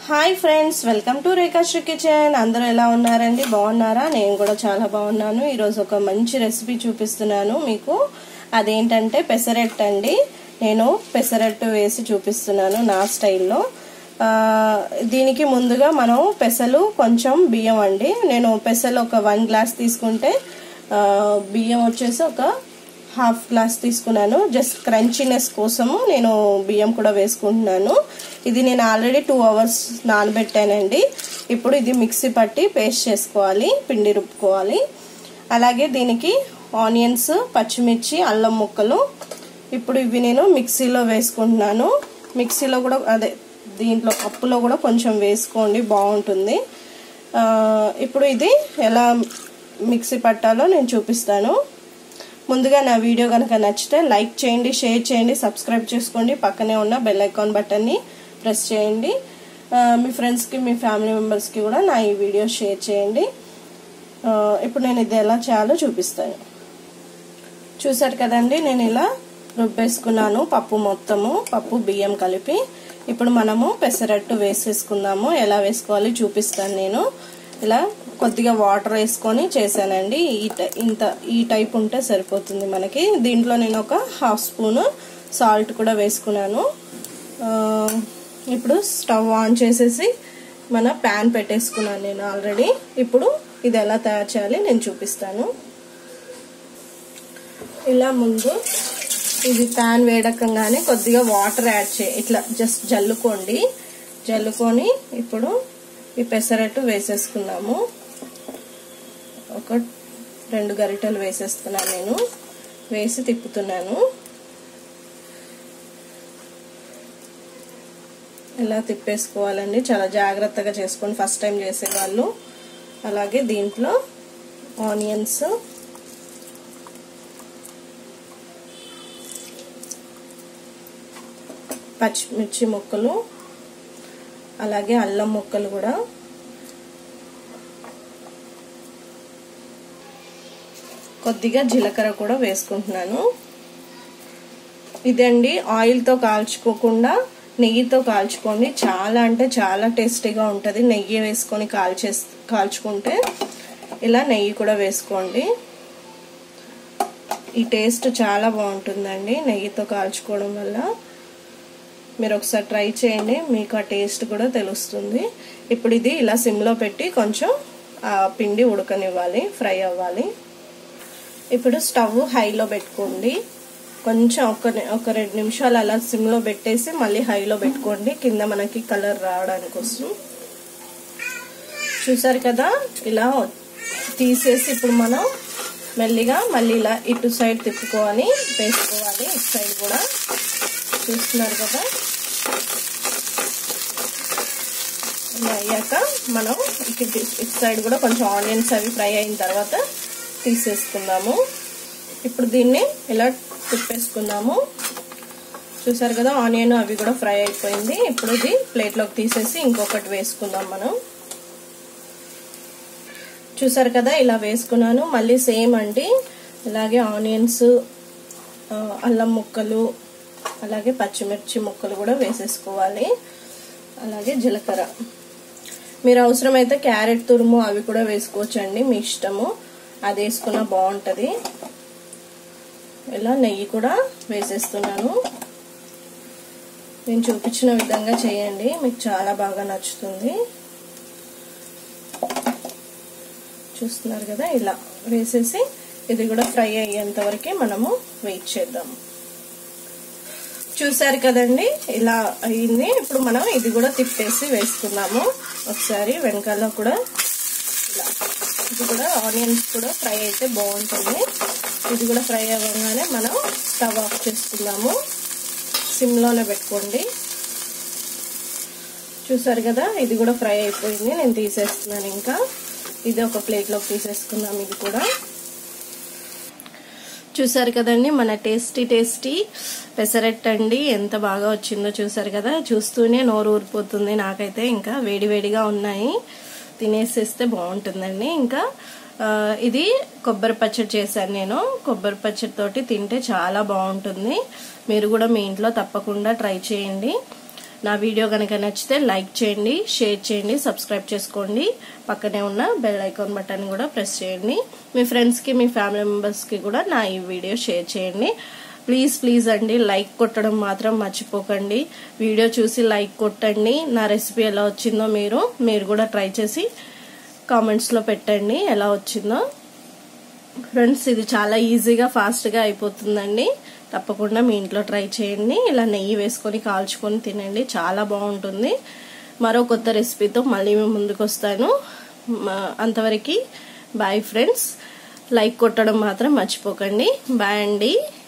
hi friends welcome to Rekhashri kitchen అందరూ ఎలా ఉన్నారండి బాగున్నారా నేను కూడా చాలా బాగున్నాను ఈరోజు ఒక మంచి రెసిపీ చూపిస్తున్నాను మీకు అదేంటంటే పెసరెట్ అండి నేను పెసరట్టు వేసి చూపిస్తున్నాను నా స్టైల్లో ఆ, దీనికి ముందుగా మనం పెసలు కొంచెం బియ్యం అండి నేను పెసలు ఒక వన్ గ్లాస్ తీసుకుంటే ఆ, బియ్యం వచ్చేసి ఒక హాఫ్ గ్లాస్ తీసుకున్నాను జస్ట్ క్రంచీనెస్ కోసము నేను బియ్యం కూడా వేసుకుంటున్నాను ఇది నేను ఆల్రెడీ టూ అవర్స్ నానబెట్టానండి ఇప్పుడు ఇది మిక్సీ పట్టి పేస్ట్ చేసుకోవాలి పిండి రుబ్బుకోవాలి అలాగే దీనికి ఆనియన్స్ పచ్చిమిర్చి అల్లం ముక్కలు ఇప్పుడు ఇవి నేను మిక్సీలో వేసుకుంటున్నాను మిక్సీలో కూడా అదే దీంట్లో కప్పులో కూడా కొంచెం వేసుకోండి బాగుంటుంది ఆ, ఇప్పుడు ఇది ఎలా మిక్సీ పట్టాలో నేను చూపిస్తాను ముందుగా నా వీడియో కనుక నచ్చితే లైక్ చేయండి షేర్ చేయండి సబ్స్క్రైబ్ చేసుకోండి పక్కనే ఉన్న బెల్ ఐకాన్ బటన్ని ప్రెస్ చేయండి ఆ, మీ ఫ్రెండ్స్కి మీ ఫ్యామిలీ మెంబర్స్కి కూడా నా ఈ వీడియో షేర్ చేయండి ఆ, ఇప్పుడు నేను ఇది ఎలా చేయాలో చూపిస్తాను చూసారు కదండి నేను ఇలా రుబ్బేసుకున్నాను పప్పు మొత్తము పప్పు బియ్యం కలిపి ఇప్పుడు మనము పెసరట్టు వేసేసుకుందాము ఎలా వేసుకోవాలి చూపిస్తాను నేను ఇలా కొద్దిగా వాటర్ వేసుకొని చేశానండి ఈ ఇంత ఈ టైప్ ఉంటే సరిపోతుంది మనకి దీంట్లో నేను ఒక హాఫ్ స్పూన్ సాల్ట్ కూడా వేసుకున్నాను ఇప్పుడు స్టవ్ ఆన్ చేసేసి మన ప్యాన్ పెట్టేసుకున్నాను నేను ఆల్రెడీ ఇప్పుడు ఇది ఎలా తయారు చేయాలి నేను చూపిస్తాను ఇలా ముందు ఇది ప్యాన్ వేడకంగానే కొద్దిగా వాటర్ యాడ్ చే ఇట్లా జస్ట్ జల్లుకోండి జల్లుకొని ఇప్పుడు ఈ పెసరట్టు వేసేసుకున్నాము ఒక రెండు గరిటెలు వేసేస్తున్నాను నేను వేసి తిప్పుతున్నాను ఇలా తిప్పేసుకోవాలండి చాలా జాగ్రత్తగా చేసుకోండి ఫస్ట్ టైం చేసేవాళ్ళు అలాగే దీంట్లో ఆనియన్స్ పచ్చిమిర్చి ముక్కలు అలాగే అల్లం ముక్కలు కూడా కొద్దిగా జీలకర్ర కూడా వేసుకుంటున్నాను ఇదండి ఆయిల్తో కాల్చుకోకుండా నెయ్యితో కాల్చుకోండి చాలా అంటే చాలా టేస్టీగా ఉంటుంది నెయ్యి వేసుకొని కాల్చే కాల్చుకుంటే ఇలా నెయ్యి కూడా వేసుకోండి ఈ టేస్ట్ చాలా బాగుంటుందండి నెయ్యితో కాల్చుకోవడం వల్ల మీరు ఒకసారి ట్రై చేయండి మీకు ఆ టేస్ట్ కూడా తెలుస్తుంది ఇప్పుడు ఇది ఇలా సిమ్లో పెట్టి కొంచెం ఆ పిండి ఉడకనివ్వాలి ఫ్రై అవ్వాలి ఇప్పుడు స్టవ్ హైలో పెట్టుకోండి కొంచెం ఒక ఒక రెండు నిమిషాలు అలా సిమ్లో పెట్టేసి మళ్ళీ హైలో పెట్టుకోండి కింద మనకి కలర్ రావడానికి కోసం చూసారు కదా ఇలా తీసేసి ఇప్పుడు మనం మెల్లిగా మళ్ళీ ఇలా ఇటు సైడ్ తిప్పుకోవాలి వేసుకోవాలి ఇటు సైడ్ కూడా చూస్తున్నారు కదా ఇలా అయ్యాక మనం ఇటు సైడ్ కూడా కొంచెం ఆనియన్స్ అవి ఫ్రై అయిన తర్వాత తీసేసుకుందాము ఇప్పుడు దీన్ని ఇలా తిప్పేసుకుందాము చూసారు కదా ఆనియన్ అవి కూడా ఫ్రై అయిపోయింది ఇప్పుడు ఇది ప్లేట్లోకి తీసేసి ఇంకొకటి వేసుకుందాం మనం చూసారు కదా ఇలా వేసుకున్నాను మళ్ళీ సేమ్ అండి ఇలాగే ఆనియన్స్ అల్లం ముక్కలు అలాగే పచ్చిమిర్చి ముక్కలు కూడా వేసేసుకోవాలి అలాగే జీలకర్ర మీరు అవసరమైతే క్యారెట్ తురుము అవి కూడా వేసుకోవచ్చండి మీ ఇష్టము అది వేసుకున్నా బాగుంటుంది ఇలా నెయ్యి కూడా వేసేస్తున్నాను నేను చూపించిన విధంగా చేయండి మీకు చాలా బాగా నచ్చుతుంది చూస్తున్నారు కదా ఇలా వేసేసి ఇది కూడా ఫ్రై అయ్యేంత వరకు మనము వెయిట్ చేద్దాము చూసారు కదండి ఇలా అయింది ఇప్పుడు మనం ఇది కూడా తిప్పేసి వేసుకున్నాము ఒకసారి వెనకాల కూడా ఇలా ఇది కూడా ఆనియన్స్ కూడా ఫ్రై అయితే బాగుంటుంది ఇది కూడా ఫ్రై అవ్వగానే మనం స్టవ్ ఆఫ్ చేసుకుందాము సిమ్లోనే పెట్టుకోండి చూసారు కదా ఇది కూడా ఫ్రై అయిపోయింది నేను తీసేస్తున్నాను ఇంకా ఇది ఒక ప్లేట్లోకి తీసేసుకుందాం ఇది కూడా చూసారు కదండి మన టేస్టీ టేస్టీ పెసరెట్ అండి ఎంత బాగా వచ్చిందో చూసారు కదా చూస్తూనే నోరు ఊరిపోతుంది నాకైతే ఇంకా వేడివేడిగా ఉన్నాయి తినేసేస్తే బాగుంటుందండి ఇంకా ఇది కొబ్బరి పచ్చడి చేశాను నేను కొబ్బరి పచ్చడి తోటి తింటే చాలా బాగుంటుంది మీరు కూడా మీ ఇంట్లో తప్పకుండా ట్రై చేయండి నా వీడియో కనుక నచ్చితే లైక్ చేయండి షేర్ చేయండి సబ్స్క్రైబ్ చేసుకోండి పక్కనే ఉన్న బెల్ ఐకాన్ బటన్ కూడా ప్రెస్ చేయండి మీ ఫ్రెండ్స్కి మీ ఫ్యామిలీ మెంబర్స్కి కూడా నా ఈ వీడియో షేర్ చేయండి ప్లీజ్ ప్లీజ్ అండి లైక్ కొట్టడం మాత్రం మర్చిపోకండి వీడియో చూసి లైక్ కొట్టండి నా రెసిపీ ఎలా వచ్చిందో మీరు మీరు కూడా ట్రై చేసి కామెంట్స్లో పెట్టండి ఎలా వచ్చిందో ఫ్రెండ్స్ ఇది చాలా ఈజీగా ఫాస్ట్గా అయిపోతుందండి తప్పకుండా మీ ఇంట్లో ట్రై చేయండి ఇలా నెయ్యి వేసుకొని కాల్చుకొని తినండి చాలా బాగుంటుంది మరో కొత్త రెసిపీతో మళ్ళీ మేము ముందుకు వస్తాను అంతవరకు బాయ్ ఫ్రెండ్స్ లైక్ కొట్టడం మాత్రం మర్చిపోకండి బాయ్ అండి